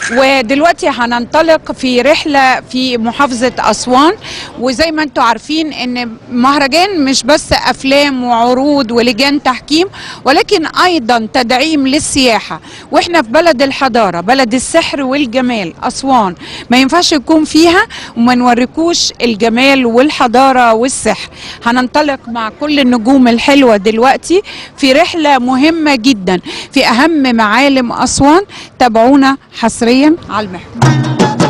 ودلوقتي هننطلق في رحلة في محافظة أسوان وزي ما انتم عارفين ان مهرجان مش بس أفلام وعروض ولجان تحكيم ولكن أيضا تدعيم للسياحة واحنا في بلد الحضارة بلد السحر والجمال أسوان ما ينفعش يكون فيها وما نوريكوش الجمال والحضارة والسحر هننطلق مع كل النجوم الحلوة دلوقتي في رحلة مهمة جدا في أهم معالم أسوان تابعونا حصريا على المحور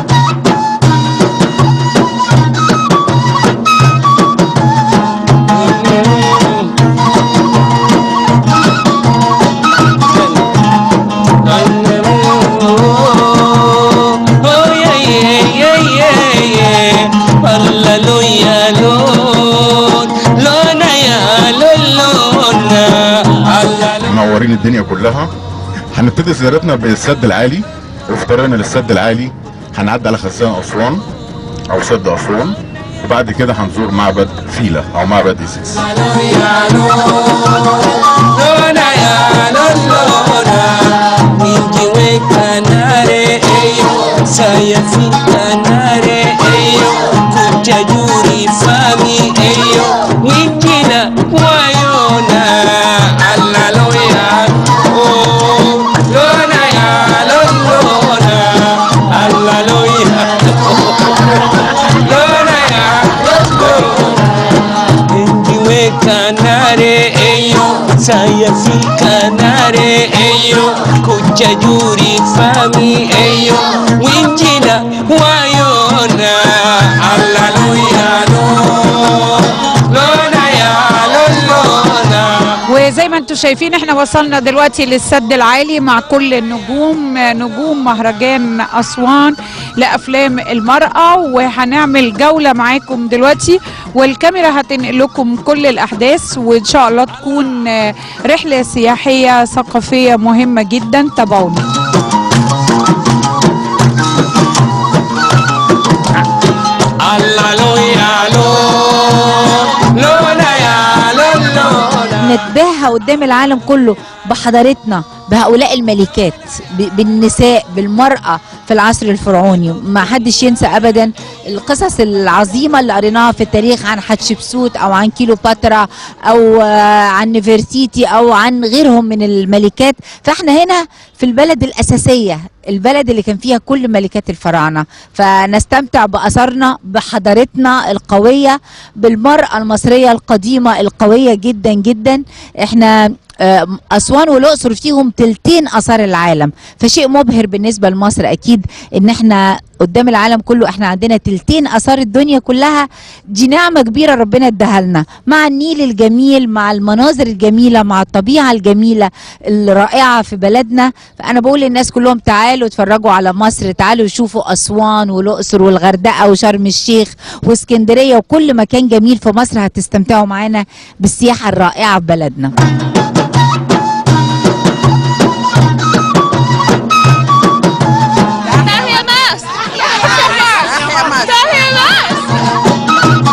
منورين الدنيا كلها هنبتدي زيارتنا بالسد العالي وفي طريقنا للسد العالي هنعدي على خزان اسوان او سد اسوان وبعد كده هنزور معبد فيلة او معبد ايسيس saya fitanare eyo kutajuri fami eyo wikina wayona allaloya oh lona ya lolona allaloya lona ya ndiwe kanare eyo saya fikanare eyo kutajuri fami eyo winjina wayona allaloya lona ya lolona وزي ما انتم شايفين احنا وصلنا دلوقتي للسد العالي مع كل النجوم نجوم مهرجان اسوان لافلام المراه وهنعمل جوله معاكم دلوقتي والكاميرا هتنقل لكم كل الاحداث وان شاء الله تكون آه، رحله سياحيه ثقافيه مهمه جدا تابعونا allaloya lona ya lolona نتباهى قدام العالم كله بحضارتنا بهؤلاء الملكات ب- بالنساء بالمرأة في العصر الفرعوني ما حدش ينسى أبدا القصص العظيمة اللي قريناها في التاريخ عن حتشبسوت أو عن كيلوباترا أو آه، عن نفرتيتي أو عن غيرهم من الملكات فاحنا هنا في البلد الأساسية البلد اللي كان فيها كل ملكات الفراعنة فنستمتع بأثرنا بحضارتنا القوية بالمرأة المصرية القديمة القوية جدا جدا احنا آه، أسوان والأقصر فيهم تلتين آثار العالم فشيء مبهر بالنسبة لمصر أكيد إن احنا قدام العالم كله احنا عندنا تلتين آثار الدنيا كلها دي نعمة كبيرة ربنا اداها لنا مع النيل الجميل مع المناظر الجميلة مع الطبيعة الجميلة الرائعة في بلدنا فأنا بقول للناس كلهم تعالوا اتفرجوا على مصر تعالوا شوفوا أسوان والأقصر والغردقة وشرم الشيخ واسكندرية وكل مكان جميل في مصر هتستمتعوا معانا بالسياحة الرائعة في بلدنا تحيا مصر تحيا مصر تحيا مصر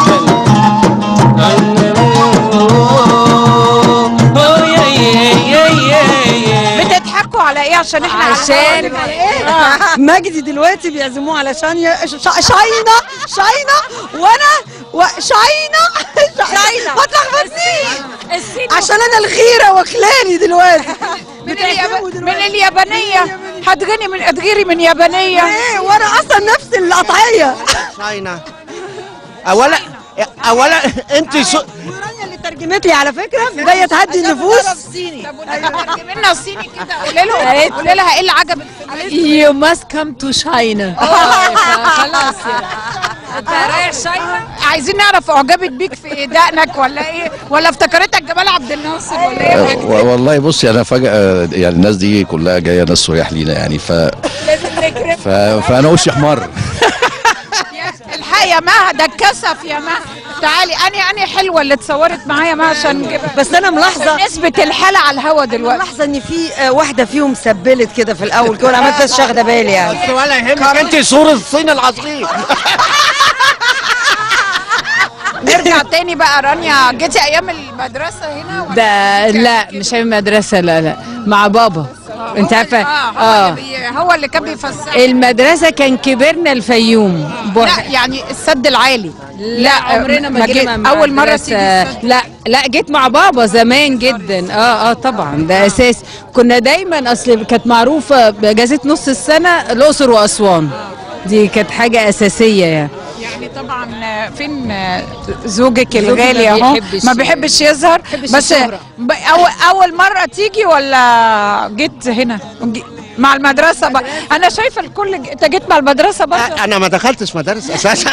بتضحكوا على ايه عشان احنا عشان مجدي دلوقتي بيعزموه على شانيا ش- شاينا شاينا وانا و... شاينا شاينا ما تلخبطنيش عشان انا الغيره واكلاني دلوقتي من, الياب... من اليابانيه هتغني من هتغيري من يابانيه ايه وانا اصلا نفس القطعيه شاينا اولا اولا انت سو... ورانيا اللي ترجمت لي على فكره جايه تهدي النفوس طب ترجمي لنا الصيني كده قولي لهم قولي لها ايه اللي عجبك في You must come to China خلاص انت رايح شاينا عايزين نعرف اعجبت بيك في دقنك ولا ايه ولا افتكرتك جمال عبد الناصر ولا ايه و- والله بصي انا فجاه يعني الناس دي كلها جايه ناس سياح لينا يعني ف... لازم نكرم ف... فانا وشي احمر الحق يا مها ده اتكسف يا مها تعالي اني اني حلوه اللي اتصورت معايا مها عشان نجيبها بس انا ملاحظه نسبه الحاله على الهوا دلوقتي ملاحظه ان في آه، واحده فيهم سبلت كده في الاول كده انا عملت بس واخده بالي يعني بس ولا يهمك انت سور الصين العظيم نرجع تاني بقى رانيا جيتي ايام المدرسه هنا ولا ده لا مش هي مدرسة لا لا مع بابا انت عارفة اه هو, اه اللي بي- هو اللي كان بيفسر المدرسة كان كبرنا الفيوم لا يعني السد العالي لا عمرنا ما ما جينا جيت- مع اول مره مدرسة. تيجي السد لا لا جيت مع بابا زمان جدا اه اه طبعا ده اساس كنا دايما اصل كانت معروفة باجازة نص السنة الاقصر واسوان دي كانت حاجة اساسية يعني يعني طبعا آه، فين آه، زوجك زوجي الغالي ما اهو بيحبش- ما بيحبش يظهر بيحبش بس الشهرة. ب- اول اول مره تيجي ولا جيت هنا جي- مع المدرسه بقى انا شايفه الكل ج- انت جيت مع المدرسه بقى انا ما دخلتش مدارس اساسا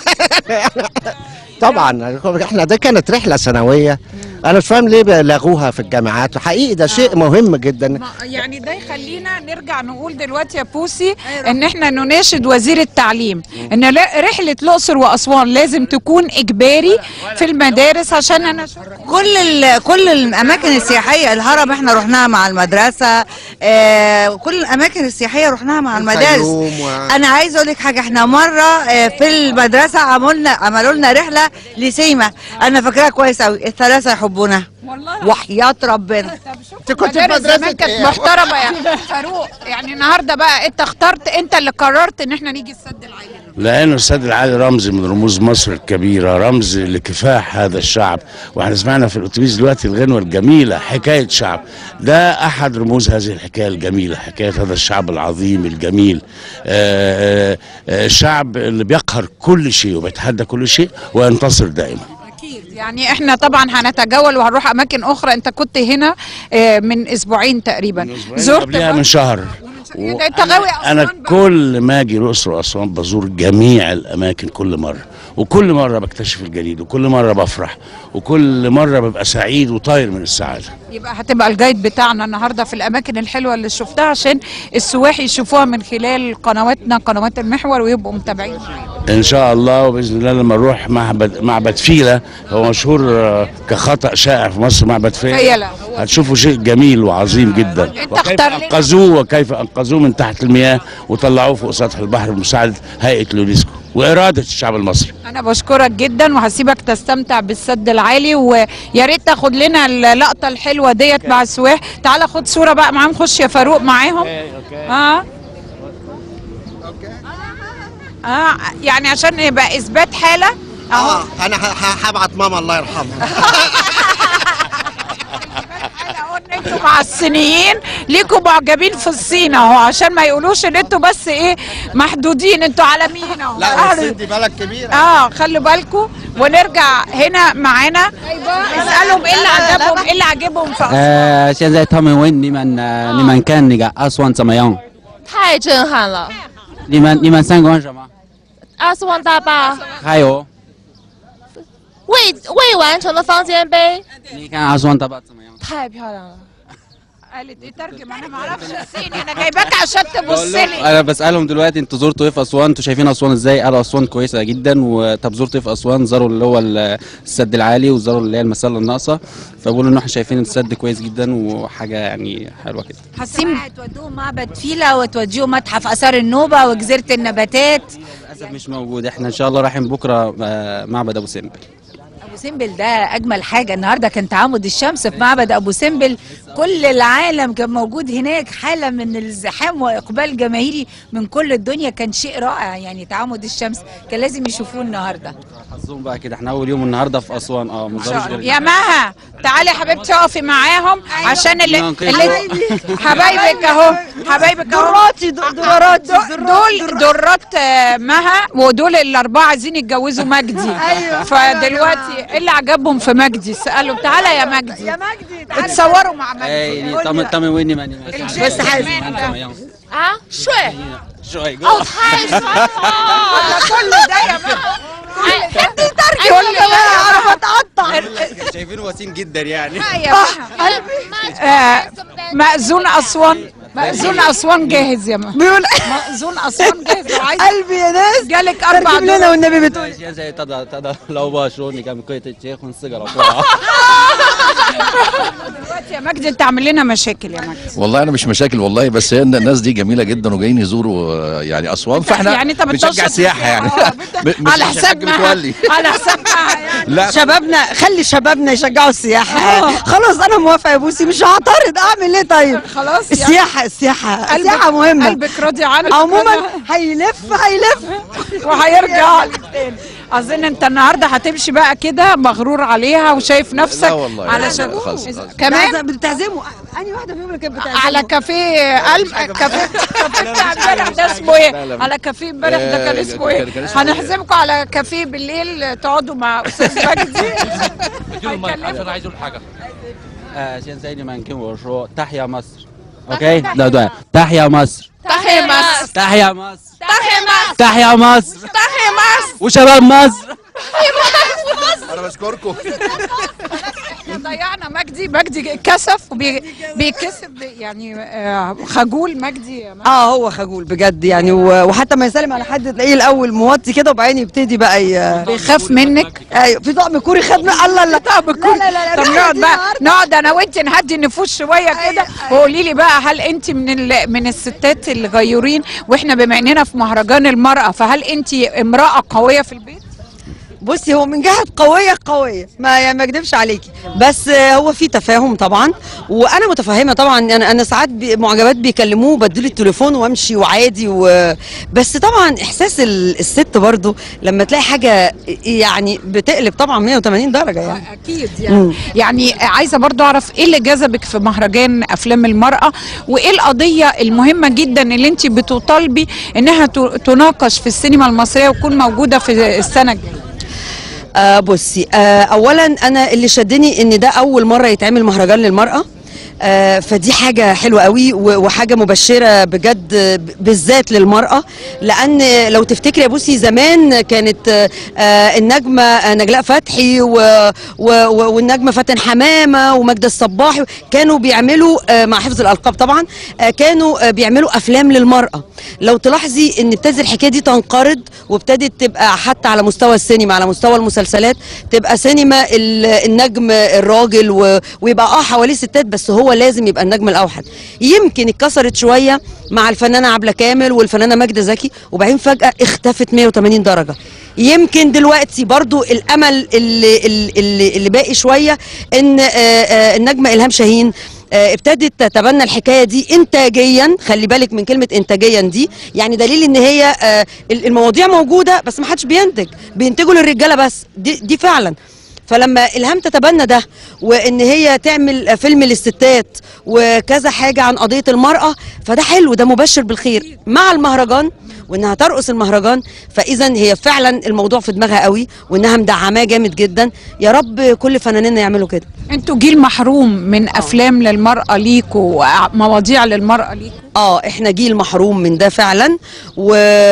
طبعا احنا دي كانت رحله سنويه انا مش فاهم ليه بيلغوها في الجامعات وحقيقي ده شيء مهم جدا ما- يعني ده يخلينا نرجع نقول دلوقتي يا بوسي ان احنا نناشد وزير التعليم ان لا- رحله الاقصر واسوان لازم تكون اجباري في المدارس عشان انا شفت كل ال- كل الاماكن السياحيه الهرم احنا رحناها مع المدرسه آه كل الاماكن السياحيه رحناها مع المدارس الفيوم و- انا عايزه اقول لك حاجه احنا مره آه في المدرسه عملنا عملوا لنا رحله لسيما انا فاكراها كويس قوي الثلاثه يحبونا والله وحياه ربنا انت كنت في مدارس مدرسه زمان كانت ايه؟ محترمه يا فاروق يعني النهارده بقى انت اخترت انت اللي قررت ان احنا نيجي السد العالي لأن السد العالي رمز من رموز مصر الكبيرة رمز لكفاح هذا الشعب واحنا سمعنا في الأتوبيس دلوقتي الغنوة الجميلة حكاية شعب ده أحد رموز هذه الحكاية الجميلة حكاية هذا الشعب العظيم الجميل آه، آه، آه، الشعب اللي بيقهر كل شيء وبيتحدى كل شيء وينتصر دائما اكيد يعني احنا طبعا هنتجول وهنروح اماكن اخرى انت كنت هنا آه، من اسبوعين تقريبا زرت قبلها بقى؟ من شهر ده انت غاوي اسوان انا بقى. كل ما اجي الاقصر واسوان بزور جميع الاماكن كل مره وكل مره بكتشف الجديد وكل مره بفرح وكل مره ببقى سعيد وطاير من السعاده يبقى هتبقى الجايد بتاعنا النهارده في الاماكن الحلوه اللي شفتها عشان السواح يشوفوها من خلال قنواتنا قنوات المحور ويبقوا متابعين ان شاء الله وباذن الله لما نروح معبد معبد فيلة هو مشهور آه، كخطا شائع في مصر معبد فيلة فيلة. هتشوفوا شيء جميل وعظيم جدا انت وكيف اختار لنا. انقذوه وكيف انقذوه من تحت المياه وطلعوه فوق سطح البحر بمساعده هيئه اليونسكو واراده الشعب المصري انا بشكرك جدا وهسيبك تستمتع بالسد العالي ويا ريت تاخد لنا اللقطه الحلوه ديت مع السواح تعالى خد صوره بقى معاهم خش يا فاروق معاهم اه اه يعني عشان يبقى اثبات حاله اهو اه انا ه- ه- هبعت ماما الله يرحمها اهو ان انتوا مع الصينيين ليكوا معجبين في الصين اهو عشان ما يقولوش ان انتوا بس ايه محدودين انتوا عالميين اهو لا أهل- الصين دي بلد كبيره اه خلوا بالكم ونرجع هنا معانا اسالهم ايه اللي عجبهم ايه اللي عجبهم في 呃，现在他们问你们呃，你们看那个阿斯旺怎么样？ 太震撼了！ 你们你们三观什么？ 阿斯旺大坝还有， 未未完成的方尖碑你看阿斯旺大坝怎么样？ 太漂亮了。 قالت ايه ترجم انا ما اعرفش الصيني انا جايباك عشان تبص لي انا بسالهم دلوقتي انتوا زرتوا ايه في اسوان انتوا شايفين اسوان ازاي قالوا اسوان كويسه جدا وطب زرتوا ايه في اسوان زاروا اللي هو ال- السد العالي وزاروا اللي هي المسله الناقصه فبيقولوا ان احنا شايفين السد كويس جدا وحاجه يعني حلوه كده حاسين تودوهم معبد فيلة وتوديهم متحف آثار النوبة وجزيرة النباتات للاسف مش موجود احنا ان شاء الله رايحين بكره آه، معبد ابو سمبل أبو سمبل ده أجمل حاجة النهاردة كان تعامد الشمس في معبد أبو سمبل كل العالم كان موجود هناك حالة من الزحام وإقبال جماهيري من كل الدنيا كان شيء رائع يعني تعامد الشمس كان لازم يشوفوه النهاردة حظهم بقى كده احنا اول يوم النهارده في اسوان اه ما زاروش غير يا مها تعالي يا حبيبتي اقفي معاهم عشان اللي, ننقذ اللي بعض. حبايبك اهو حبايبك اهو دراتي دراتي دول درات آه، مها ودول الاربعه عايزين يتجوزوا مجدي أيوة. فدلوقتي ايه اللي عجبهم في مجدي سالوا تعالى يا مجدي يا مجدي اتصوروا مع مجدي 哎，你他们他们问你们你们看 بس حاسس 你们怎么样？ 啊，睡帅哥。 哦，太爽了！ كل ده يا مها 哎， كل ده اعرف اتقطع شايفين وسيم جدا يعني يا مها آه، مأذون أسوان مأذون أسوان جاهز يا مها بيقول مأذون أسوان جاهز قلبي يا ناس جالك اربع ترجم لنا دول. والنبي بتقول 现在他的他的老婆说你敢不可以结婚四个老婆啊？ دلوقتي يا مجدي انت عامل لنا مشاكل يا مجدي والله انا مش مشاكل والله بس هي الناس دي جميله جدا وجايين يزوروا آه، يعني اسوان فاحنا يعني انت بنشجع بتنشط السياحه يعني آه، ب- مش على عشان حساب حاج متولي على حسابها يعني لا شبابنا خلي شبابنا يشجعوا السياحه آه. خلاص انا موافقه يا بوسي مش هعترض اعمل ايه طيب خلاص يعني السياحه السياحه قلبك- السياحه مهمه قلبك راضي عنك عموما هيلف هيلف وهيرجع لك تاني اظن انت النهارده هتمشي بقى كده مغرور عليها وشايف نفسك لا والله علشان خلاص خلاص. كمان بتعزموا انهي واحده فيهم اللي كانت بتعزموا على كافيه قلب كافيه كافيه بتاع امبارح ده اسمه لا، ايه؟ لا. على كافيه امبارح ده كان آه، اسمه كان- ايه؟ كان اسمه إيه؟ هنحزمكم على كافيه بالليل تقعدوا مع استاذ مجدي عشان عايز اقول حاجه 呃，现在你们跟我说 تحيا مصر OK 对对 تحيا مصر تحيا مصر تحيا مصر تحيا مصر تحيا مصر تحيا مصر وشباب مصر انا بشكركم ضيعنا مجدي مجدي كسف وبيكسب يعني آه، خجول مجدي يا مجدي. اه هو خجول بجد يعني و- وحتى ما يسلم على حد تلاقيه الاول موطي كده وبعدين يبتدي بقى ي... بيخاف منك ايوه في طقم كوري خد من الله الله طب كل لا لا لا طب الرحلة نقعد دي بقى النهاردة- نقعد انا وانت نهدي النفوس شويه كده وقولي لي بقى هل انت من ال... من الستات الغيورين واحنا بما اننا في مهرجان المراه فهل انت امراه قويه في البيت؟ بصي هو من جهه قويه قويه ما يعني ما اكدبش عليكي بس آه، هو في تفاهم طبعا وانا متفهمه طبعا انا انا ساعات بي- معجبات بيكلموه بديله التليفون وامشي وعادي و... بس طبعا احساس ال- الست برضو لما تلاقي حاجه يعني بتقلب طبعا 180 درجه يعني اكيد يعني يعني عايزه برضو اعرف ايه اللي جذبك في مهرجان افلام المراه وايه القضيه المهمه جدا اللي انت بتطالبي انها ت- تناقش في السينما المصريه وتكون موجوده في السنه الجايه آه بصي آه اولا انا اللي شدني ان ده اول مره يتعمل مهرجان للمراه آه فدي حاجة حلوة قوي و- وحاجة مبشرة بجد آه، ب- بالذات للمرأة لأن لو تفتكري يا بوسي زمان كانت آه، آه، النجمة آه، نجلاء فتحي و- و- و- والنجمة فاتن حمامة ومجد الصباحي كانوا بيعملوا آه، مع حفظ الألقاب طبعا آه، كانوا آه، بيعملوا أفلام للمرأة لو تلاحظي ان ابتدت الحكايه دي تنقرض وابتدت تبقى حتى على مستوى السينما على مستوى المسلسلات تبقى سينما ال- النجم الراجل و- ويبقى اه حواليه ستات بس هو لازم يبقى النجم الاوحد يمكن اتكسرت شويه مع الفنانه عبله كامل والفنانه ماجده زكي وبعدين فجاه اختفت 180 درجه يمكن دلوقتي برضو الامل اللي, اللي, اللي باقي شويه ان آه، آه، النجمه الهام شاهين آه، ابتدت تتبنى الحكايه دي انتاجيا خلي بالك من كلمه انتاجيا دي يعني دليل ان هي آه، المواضيع موجوده بس ما حدش بينتج بينتجوا للرجاله بس دي, دي فعلا فلما الهام تتبنى ده وان هي تعمل فيلم للستات وكذا حاجه عن قضيه المراه فده حلو ده مبشر بالخير مع المهرجان وانها ترقص المهرجان فاذا هي فعلا الموضوع في دماغها قوي وانها مدعماه جامد جدا يا رب كل فنانينا يعملوا كده انتوا جيل محروم من افلام للمراه ليكوا ومواضيع للمراه ليكوا اه احنا جيل محروم من ده فعلا و...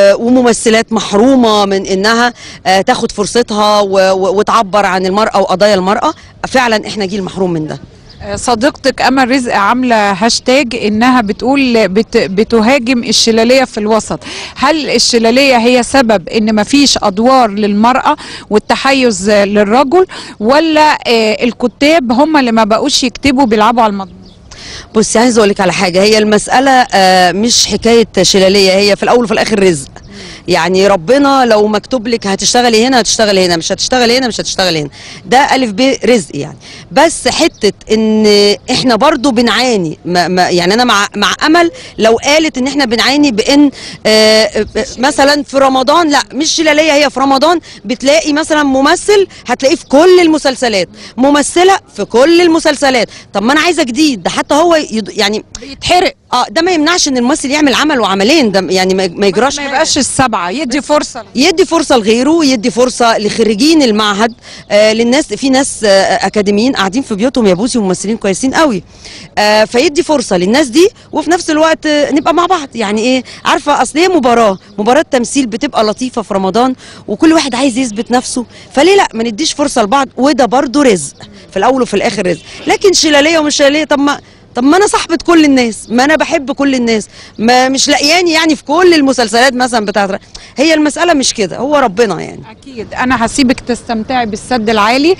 وممثلات محرومه من انها آه تاخد فرصتها و... و... وتعبر عن المراه وقضايا المراه فعلا احنا جيل محروم من ده صديقتك امل رزق عامله هاشتاج انها بتقول بت بتهاجم الشلاليه في الوسط هل الشلاليه هي سبب ان مفيش ادوار للمراه والتحيز للرجل ولا آه، الكتاب هم اللي ما بقوش يكتبوا بيلعبوا على المضمون بصي عايزه اقول لك على حاجه هي المساله آه، مش حكايه شلاليه هي في الاول وفي الاخر رزق يعني ربنا لو مكتوب لك هتشتغلي هنا هتشتغلي هنا مش هتشتغلي هنا مش هتشتغلي هنا ده الف ب رزق يعني بس حته ان احنا برضو بنعاني ما ما يعني انا مع مع امل لو قالت ان احنا بنعاني بان آه، آه، مثلا في رمضان لا مش شلاليه هي في رمضان بتلاقي مثلا ممثل هتلاقيه في كل المسلسلات ممثله في كل المسلسلات طب ما انا عايزه جديد ده حتى هو يد... يعني بيتحرق اه ده ما يمنعش ان الممثل يعمل عمل وعملين ده يعني ما ما يجراش ما يبقاش السبعه يدي فرصه يدي فرصه لغيره يدي فرصه لخريجين المعهد آه للناس في ناس آه اكاديميين قاعدين في بيوتهم يا بوسي وممثلين كويسين قوي آه فيدي فرصه للناس دي وفي نفس الوقت آه نبقى مع بعض يعني ايه عارفه اصل هي مباراه مباراه تمثيل بتبقى لطيفه في رمضان وكل واحد عايز يثبت نفسه فليه لا ما نديش فرصه لبعض وده برضو رزق في الاول وفي الاخر رزق لكن شلاليه ومش شلاليه طب ما طب ما انا صاحبه كل الناس ما انا بحب كل الناس ما مش لاقياني يعني في كل المسلسلات مثلا بتاعت هي المساله مش كده هو ربنا يعني اكيد انا هسيبك تستمتعي بالسد العالي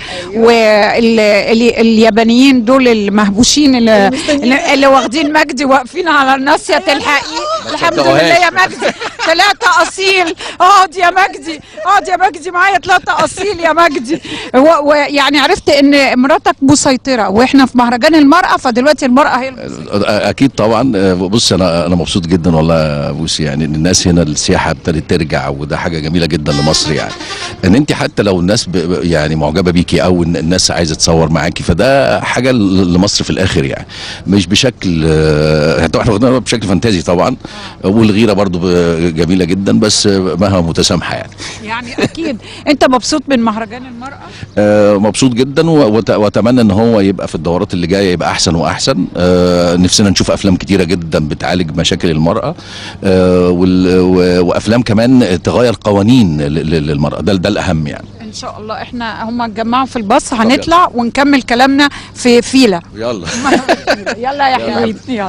واليابانيين دول المهبوشين اللي, اللي, اللي واخدين مجدي واقفين على الناصيه تلحقيه الحمد لله يا مجدي طلعت اصيل اقعد يا مجدي اقعد يا مجدي معايا طلعت اصيل يا مجدي و- ويعني عرفت ان مراتك مسيطره واحنا في مهرجان المراه فدلوقتي المراه هي اكيد طبعا بص انا انا مبسوط جدا والله يا بوسي يعني ان الناس هنا السياحه ابتدت ترجع وده حاجه جميله جدا لمصر يعني ان انت حتى لو الناس ب- ب- يعني معجبه بيكي او ان الناس عايزه تصور معاكي فده حاجه ل- لمصر في الاخر يعني مش بشكل آه، حتى احنا واخدينها بشكل فانتازي طبعا والغيره برضو ب- جميله جدا بس مهما متسامحه يعني يعني اكيد انت مبسوط من مهرجان المراه آه، مبسوط جدا و- وت- واتمنى ان هو يبقى في الدورات اللي جايه يبقى احسن واحسن آه، نفسنا نشوف افلام كتيره جدا بتعالج مشاكل المراه آه، وال- و- وافلام كمان تغير قوانين ل- ل- للمراه ده ده الاهم يعني ان شاء الله احنا هم اتجمعوا في الباص هنطلع ونكمل كلامنا في فيلا يلا يلا يا يلا. حلوين يلا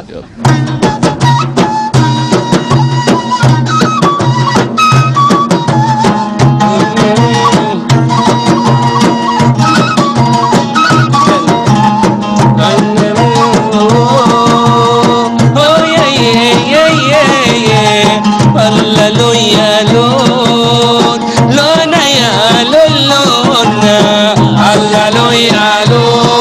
Oh yeah yeah yeah yeah yeah. Allah lo ya lo, lona ya lo lona. Allah lo ya lo,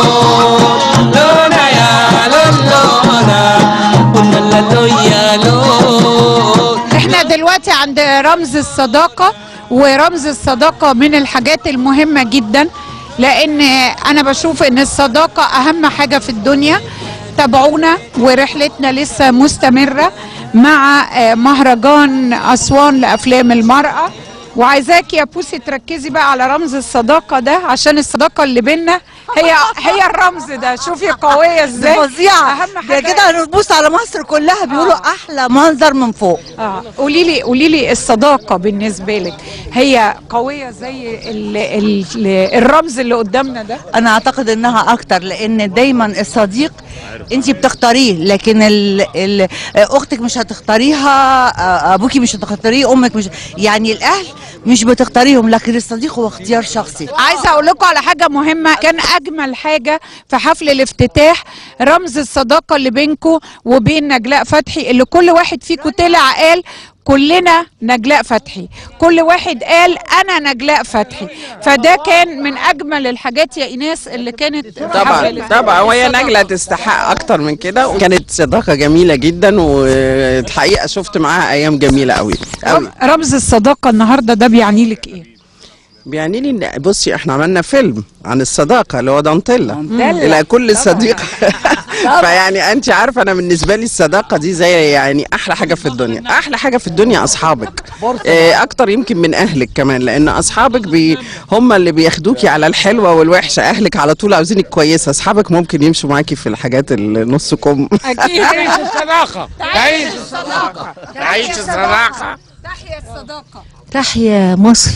lona ya lo lona. Allah lo ya lo. احنا دلوقتي عند رمز الصداقة ورمز الصداقة من الحاجات المهمة جدا لان انا بشوف ان الصداقة اهم حاجة في الدنيا تابعونا ورحلتنا لسه مستمرة مع آه، مهرجان اسوان لافلام المرأة وعايزاك يا بوسي تركزي بقى على رمز الصداقة ده عشان الصداقة اللي بينا هي هي الرمز ده شوفي قوية ازاي فظيعه اهم ده حاجة كده هنبص على مصر كلها بيقولوا احلى منظر من فوق اه قولي لي قولي لي الصداقه بالنسبه لك هي قويه زي ال ال الرمز اللي قدامنا ده انا اعتقد انها اكتر لان دايما الصديق انت بتختاريه لكن ال ال اختك مش هتختاريها آه، ابوكي مش هتختاريه امك مش يعني الاهل مش بتختاريهم لكن الصديق هو اختيار شخصي عايزه اقول لكم على حاجه مهمه كان اجمل حاجه في حفل الافتتاح رمز الصداقه اللي بينكم وبين نجلاء فتحي اللي كل واحد فيكم طلع قال كلنا نجلاء فتحي كل واحد قال انا نجلاء فتحي فده كان من اجمل الحاجات يا ايناس اللي كانت في حفل طبعا الافتتاح. طبعا وهي نجلة تستحق اكتر من كده وكانت صداقة جميلة جدا والحقيقة شفت معاها ايام جميلة قوي قوي رمز الصداقه النهارده ده بيعني لك ايه بيعني لي إن- بصي احنا عملنا فيلم عن الصداقة اللي هو دانتيلا دانتيلا. الى كل طبعاً. صديق فيعني انت عارفه انا بالنسبه لي الصداقه دي زي يعني احلى حاجه في الدنيا احلى حاجه في الدنيا اصحابك اه اكتر يمكن من اهلك كمان لان اصحابك بي هم اللي بياخدوكي على الحلوه والوحشه اهلك على طول عاوزينك كويسه اصحابك ممكن يمشوا معاكي في الحاجات اللي نص كم اكيد تعيش الصداقة تعيش الصداقه تعيش الصداقة تحيا الصداقه تحيا مصر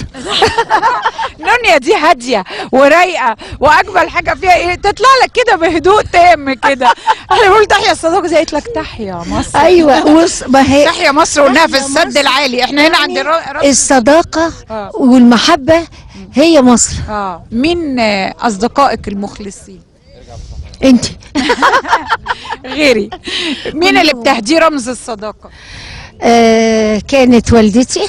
نونيا دي هاديه ورايقه واجمل حاجه فيها ايه تطلع لك كده بهدوء تام كده احنا بنقول تحيا الصداقه زي قالت لك تحيا مصر ايوه وص... ما هي تحيا مصر قلناها في السد العالي احنا هنا عند الر- رمز الصداقه آه. والمحبه هي مصر اه مين آه، اصدقائك المخلصين انت غيري مين اللي بتهديه رمز الصداقه آه كانت والدتي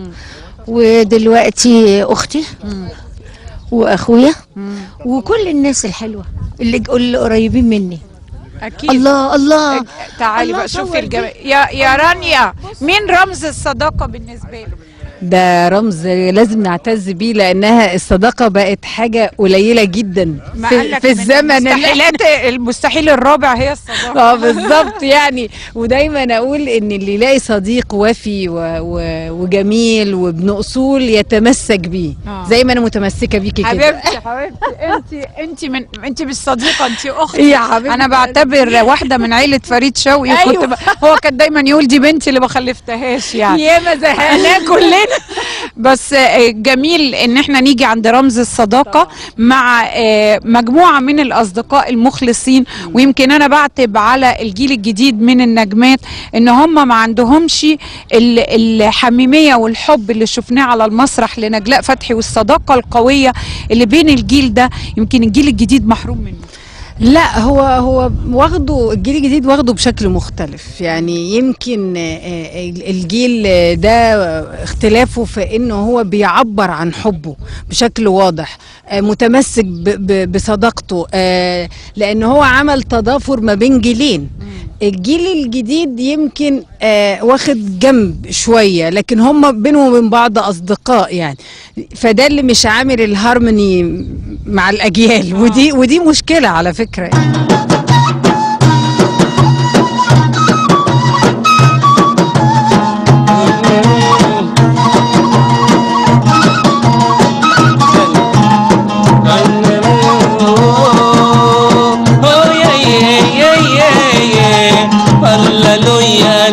ودلوقتي اختي واخويا وكل الناس الحلوه اللي اللي قريبين مني اكيد الله الله تعالي الله بقى شوفي صور الجمال يا يا رانيا مين رمز الصداقه بالنسبه لك ده رمز لازم نعتز بيه لانها الصداقه بقت حاجه قليله جدا ما في, قالك في من الزمن اللي المستحيلات المستحيل الرابع هي الصداقه اه بالظبط يعني ودايما اقول ان اللي يلاقي صديق وفي و و وجميل وابن اصول يتمسك بيه آه. زي ما انا متمسكه بيكي كده حبيبتي حبيبتي انت انت من انت مش صديقه انت اختي يا حبيبتي. انا بعتبر واحده من عيله فريد شوقي أيوة. كنت ب... هو كان دايما يقول دي بنتي اللي ما خلفتهاش يعني ياما زهقنا احنا كلنا بس آه، جميل ان احنا نيجي عند رمز الصداقه مع آه، مجموعه من الاصدقاء المخلصين ويمكن انا بعتب على الجيل الجديد من النجمات ان هم ما عندهمش ال- الحميميه والحب اللي شفناه على المسرح لنجلاء فتحي والصداقه القويه اللي بين الجيل ده يمكن الجيل الجديد محروم منه لا هو هو واخده الجيل الجديد واخده بشكل مختلف يعني يمكن آه، آه، الجيل ده اختلافه في انه هو بيعبر عن حبه بشكل واضح آه، متمسك ب- ب- بصداقته آه، لان هو عمل تضافر ما بين جيلين الجيل الجديد يمكن آه واخد جنب شويه لكن هم بينهم وبين بعض اصدقاء يعني فده اللي مش عامل الهارموني مع الاجيال ودي ودي مشكله على فكره يعني. Oh yeah yeah yeah yeah yeah Hallelujah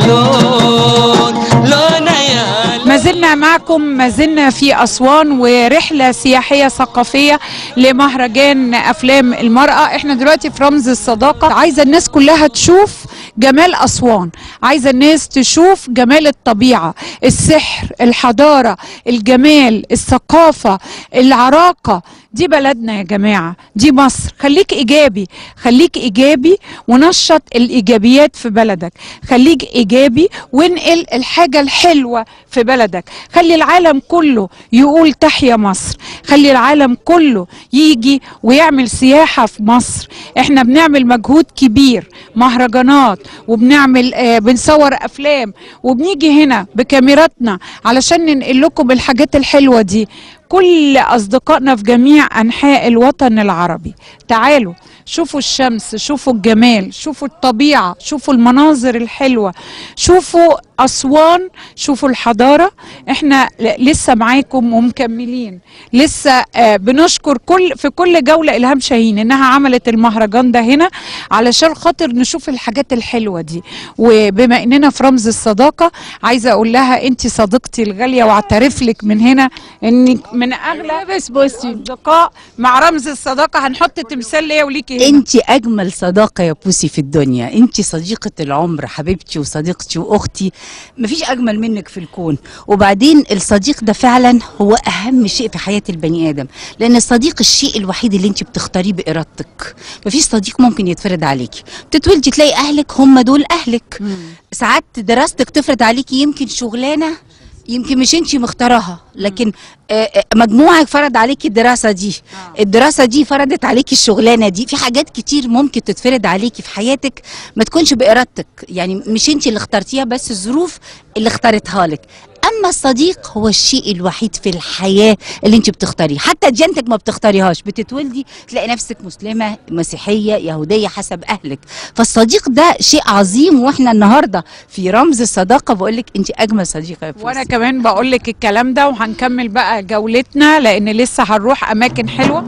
Lord Lord ya ما زلنا معكم ما زلنا في أسوان ورحلة سياحية ثقافية لمهرجان أفلام المرأة احنا دلوقتي في رمز الصداقة عايزة الناس كلها تشوف جمال أسوان عايزة الناس تشوف جمال الطبيعة السحر الحضارة الجمال الثقافة العراقة دي بلدنا يا جماعة دي مصر خليك إيجابي خليك إيجابي ونشط الإيجابيات في بلدك خليك إيجابي وانقل الحاجة الحلوة في بلدك خلي العالم كله يقول تحيا مصر خلي العالم كله يجي ويعمل سياحة في مصر احنا بنعمل مجهود كبير مهرجانات وبنعمل آه بنصور أفلام وبنيجي هنا بكاميراتنا علشان ننقل لكم الحاجات الحلوة دي كل أصدقائنا في جميع أنحاء الوطن العربي تعالوا شوفوا الشمس شوفوا الجمال شوفوا الطبيعة شوفوا المناظر الحلوة شوفوا أسوان شوفوا الحضارة احنا ل- لسه معاكم ومكملين لسه آه بنشكر كل في كل جولة إلهام شاهين إنها عملت المهرجان ده هنا علشان خاطر نشوف الحاجات الحلوة دي وبما إننا في رمز الصداقة عايزة أقول لها أنت صديقتي الغالية واعترف لك من هنا إنك من أغلى بس بصي أصدقاء مع رمز الصداقة هنحط تمثال ليا وليكي هنا انت اجمل صداقه يا بوسي في الدنيا انت صديقه العمر حبيبتي وصديقتي واختي مفيش اجمل منك في الكون وبعدين الصديق ده فعلا هو اهم شيء في حياه البني ادم لان الصديق الشيء الوحيد اللي انت بتختاريه بارادتك مفيش صديق ممكن يتفرض عليكي بتتولدي تلاقي اهلك هم دول اهلك ساعات دراستك تفرض عليكي يمكن شغلانه يمكن مش انت مختارها لكن آه، آه، مجموعك فرض عليكي الدراسه دي الدراسه دي فرضت عليكي الشغلانه دي في حاجات كتير ممكن تتفرض عليكي في حياتك ما تكونش بارادتك يعني مش انت اللي اخترتيها بس الظروف اللي اختارتها لك اما الصديق هو الشيء الوحيد في الحياه اللي انت بتختاريه حتى ديانتك ما بتختاريهاش بتتولدي تلاقي نفسك مسلمه مسيحيه يهوديه حسب اهلك فالصديق ده شيء عظيم واحنا النهارده في رمز الصداقه بقول لك انت اجمل صديقه يا فوزي. وانا كمان بقول لك الكلام ده وهنكمل بقى جولتنا لان لسه هنروح اماكن حلوه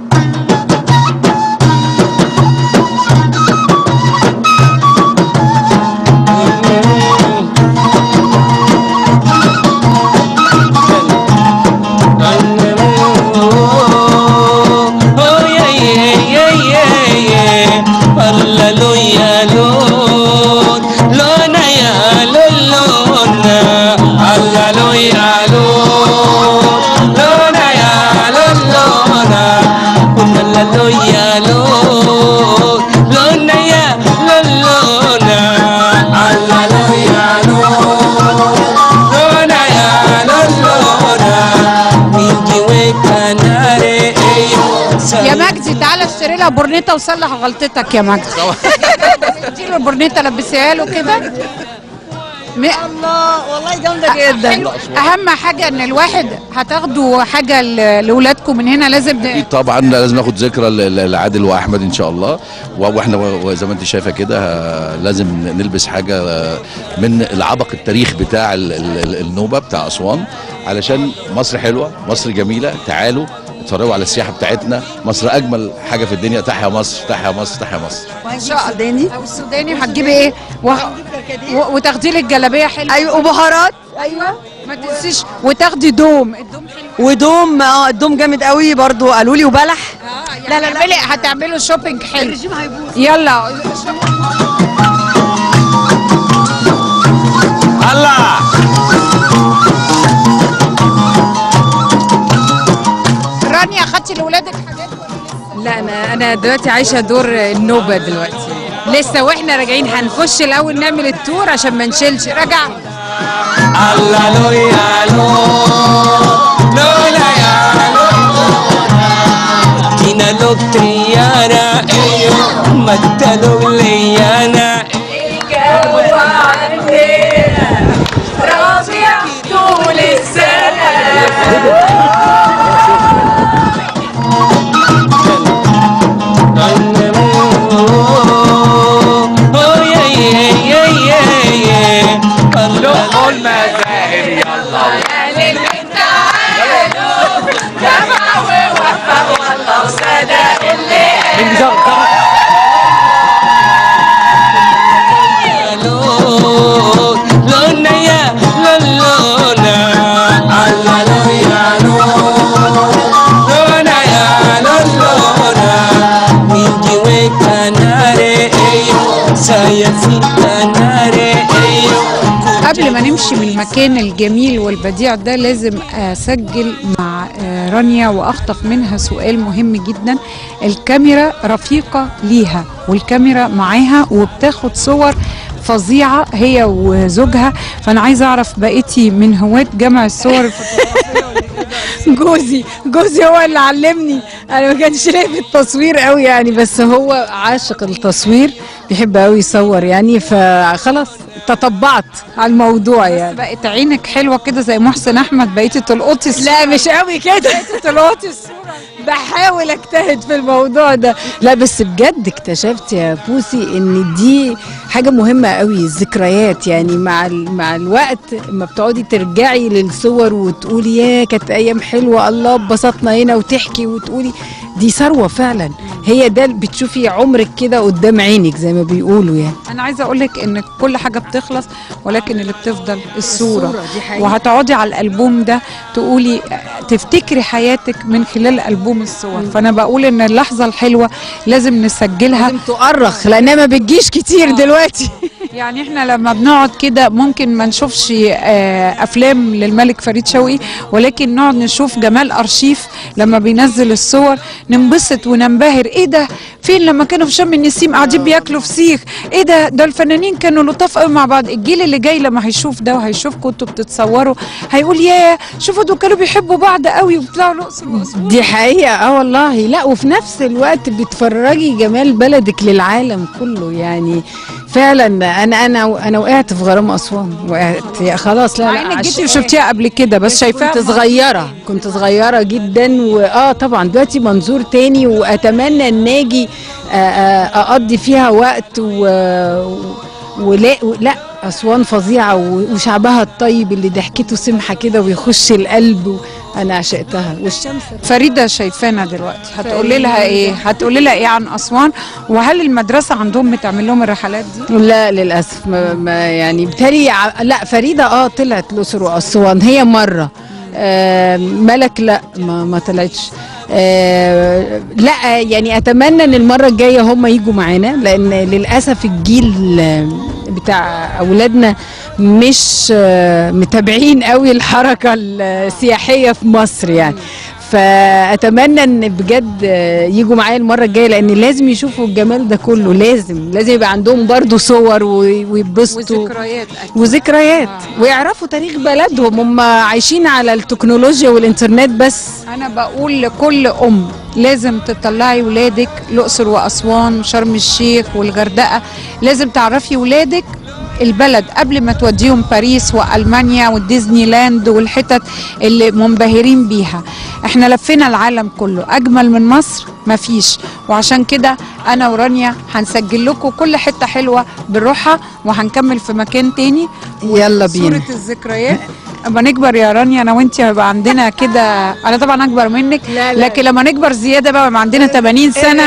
Oh yeah yeah yeah yeah yeah Hallelujah Lord Lona ya Lona Hallelujah Lord Lona ya Lona Hallelujah Lord Lona ya Lona Hallelujah Lord Lona ya Lona Mingi wekanare يا مجدي تعالى اشتري لها برنيطه وصلح غلطتك يا مجدي اديله البرنيطه لبسيها له كده الله والله جامده جدا اهم حاجه ان الواحد هتاخدوا حاجه ل- لاولادكم من هنا لازم ن- اكيد طبعا لازم ناخد ذكرى ل- ل- لعادل واحمد ان شاء الله و- واحنا و- زي ما انت شايفه كده آه، لازم نلبس حاجه آه، من العبق التاريخ بتاع ال- ال- ال- النوبه بتاع اسوان علشان مصر حلوه مصر جميله تعالوا اتفرجوا على السياحه بتاعتنا مصر اجمل حاجه في الدنيا تحيا مصر تحيا مصر تحيا مصر ان شاء الله السوداني او السوداني وهتجيبي ايه و... و... وتاخدي لك جلابيه حلوه ايوه وبهارات ايوه ما تنسيش وتاخدي دوم ودوم اه الدوم جامد قوي برضو قالوا لي وبلح لا لا لا هتعملوا شوبينج حلو يلا الله رانيا خدتي لاولادك حاجات لا انا انا دلوقتي عايشه دور النوبه دلوقتي لسه واحنا راجعين هنخش الاول نعمل التور عشان ما نشيلش رجع الله لو يا لو لو لا يا لو تينا لو تريانا ايو متلو ليانا رابع طول السنة Oh yeah yeah yeah yeah yeah الله المزاهر يلا لونا يا لونا الله لو يا لونا يا لونا من جوك ناري ايو سايسي ناري ايو قبل ما نمشي من المكان الجميل والبديع ده لازم اسجل مع آه، رانيا واخطف منها سؤال مهم جدا الكاميرا رفيقه ليها والكاميرا معاها وبتاخد صور فظيعه هي وزوجها فانا عايزه اعرف بقيتي من هواة جمع الصور جوزي جوزي هو اللي علمني انا ما كانش ليا في التصوير قوي يعني بس هو عاشق التصوير بيحب قوي يصور يعني فخلاص تطبعت على الموضوع يعني بقت عينك حلوه كده زي محسن احمد بقيتي تلقطي لا مش قوي كده تلقطي الصوره بحاول اجتهد في الموضوع ده لا بس بجد اكتشفت يا بوسي ان دي حاجه مهمه قوي الذكريات يعني مع ال- مع الوقت لما بتقعدي ترجعي للصور وتقولي يا كانت ايام حلوه الله اتبسطنا هنا وتحكي وتقولي دي ثروه فعلا هي ده اللي بتشوفي عمرك كده قدام عينك زي ما بيقولوا يعني انا عايزه اقول لك ان كل حاجه بتخلص ولكن اللي بتفضل الصوره, الصورة، دي حقيقة. وهتقعدي على الالبوم ده تقولي تفتكري حياتك من خلال البوم الصور فانا بقول ان اللحظه الحلوه لازم نسجلها لازم تؤرخ لانها ما بتجيش كتير دلوقتي يعني احنا لما بنقعد كده ممكن ما نشوفش آه، افلام للملك فريد شوقي ولكن نقعد نشوف جمال ارشيف لما بينزل الصور ننبسط وننبهر ايه ده فين لما كانوا في شم النسيم قاعدين بياكلوا فسيخ ايه ده ده الفنانين كانوا لطاف قوي مع بعض الجيل اللي جاي لما هيشوف ده وهيشوفكم انتوا بتتصوروا هيقول ياه شوفوا دول كانوا بيحبوا بعض قوي وبيطلعوا الاقصر واسوان دي حقيقة اه والله لا وفي نفس الوقت بتفرجي جمال بلدك للعالم كله يعني فعلا انا انا انا وقعت في غرام اسوان وقعت يا خلاص لا مع لا انك جيتي عشان- وشفتيها قبل كده بس شايفاها كنت صغيرة كنت صغيرة جدا واه طبعا دلوقتي منظور تاني واتمنى ان اجي آه، آه، اقضي فيها وقت و... ولا لا اسوان فظيعة و- وشعبها الطيب اللي ضحكته سمحة كده ويخش القلب و... انا عشقتها والشمس فريده شايفانا دلوقتي هتقولي لها ايه هتقولي لها ايه عن اسوان وهل المدرسه عندهم بتعمل لهم الرحلات دي لا للاسف ما, ما يعني بتهيألي ع- لا فريده اه طلعت الاقصر واسوان هي مره آه ملك لا ما, ما طلعتش آه لا يعني اتمنى ان المره الجايه هم يجوا معانا لان للاسف الجيل آه، بتاع اولادنا مش آه، متابعين قوي الحركه السياحيه في مصر يعني فاتمنى ان بجد آه، يجوا معايا المره الجايه لان لازم يشوفوا الجمال ده كله لازم لازم يبقى عندهم برضو صور و- ويتبسطوا وذكريات وذكريات ويعرفوا تاريخ بلدهم هم عايشين على التكنولوجيا والانترنت بس انا بقول لكل ام لازم تطلعي ولادك الاقصر واسوان وشرم الشيخ والغردقه لازم تعرفي ولادك البلد قبل ما توديهم باريس والمانيا والديزني لاند والحتت اللي منبهرين بيها احنا لفينا العالم كله اجمل من مصر مفيش وعشان كده انا ورانيا هنسجل لكم كل حته حلوه بنروحها وهنكمل في مكان تاني يلا بينا صورة الذكريات اما نكبر يا رانيا انا وانت هيبقى عندنا كده انا طبعا اكبر منك لا لا. لكن لما نكبر زياده بقى يبقى عندنا 80 سنه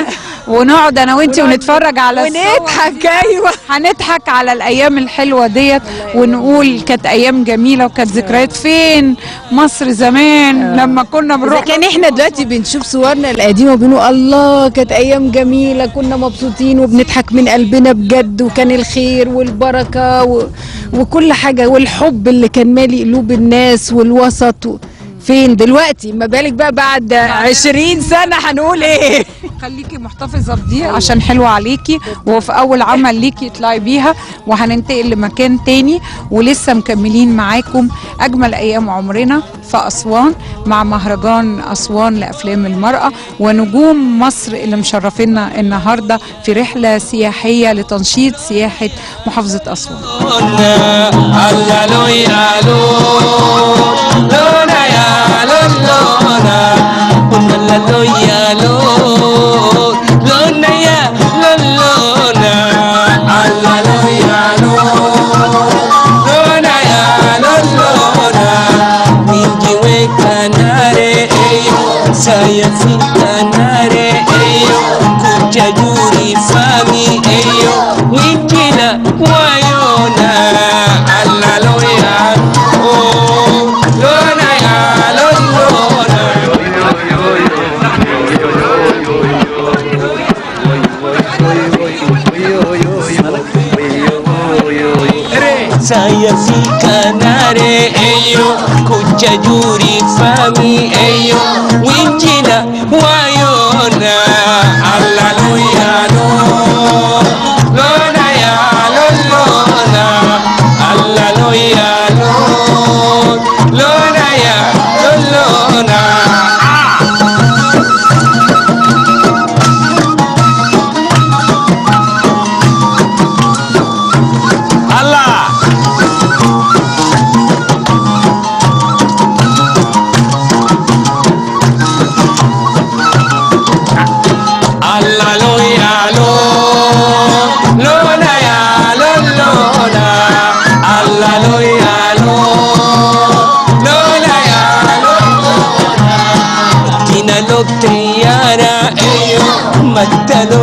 ونقعد انا وانتي ونتفرج على ونضحك ايوه هنضحك على الايام الحلوه ديت ونقول كانت ايام جميله وكانت ذكريات فين مصر زمان لما كنا إذا بنروح كان احنا دلوقتي بنشوف صورنا القديمه وبنقول الله كانت ايام جميله كنا مبسوطين وبنضحك من قلبنا بجد وكان الخير والبركه و... وكل حاجه والحب اللي كان مالي قلوب الناس والوسط و... فين دلوقتي ما بالك بقى بعد 20 سنه هنقول ايه خليكي محتفظه بدي عشان حلوه عليكي وفي اول عمل ليكي اطلعي بيها وهننتقل لمكان تاني ولسه مكملين معاكم اجمل ايام عمرنا في اسوان مع مهرجان اسوان لافلام المراه ونجوم مصر اللي مشرفينا النهارده في رحله سياحيه لتنشيط سياحه محافظه اسوان alla loya lo lona ya lo lona una la loya lo lona ya lo lona alla loya lo lona ya lo lona mingi we kanare eyo saya fi kanare eyo kuja juri fami eyo wikila wayona alla loya oh lona ya lo lona saya fi kanare eyo kuja juri fami eyo winjina wayona alla loya lo lona ya lo lona alla loya lo lona ya lo lona Allah alla loya lo lona ya lo lona alla loya lo lona ya lo lona tina lo tiyara eyo mattalo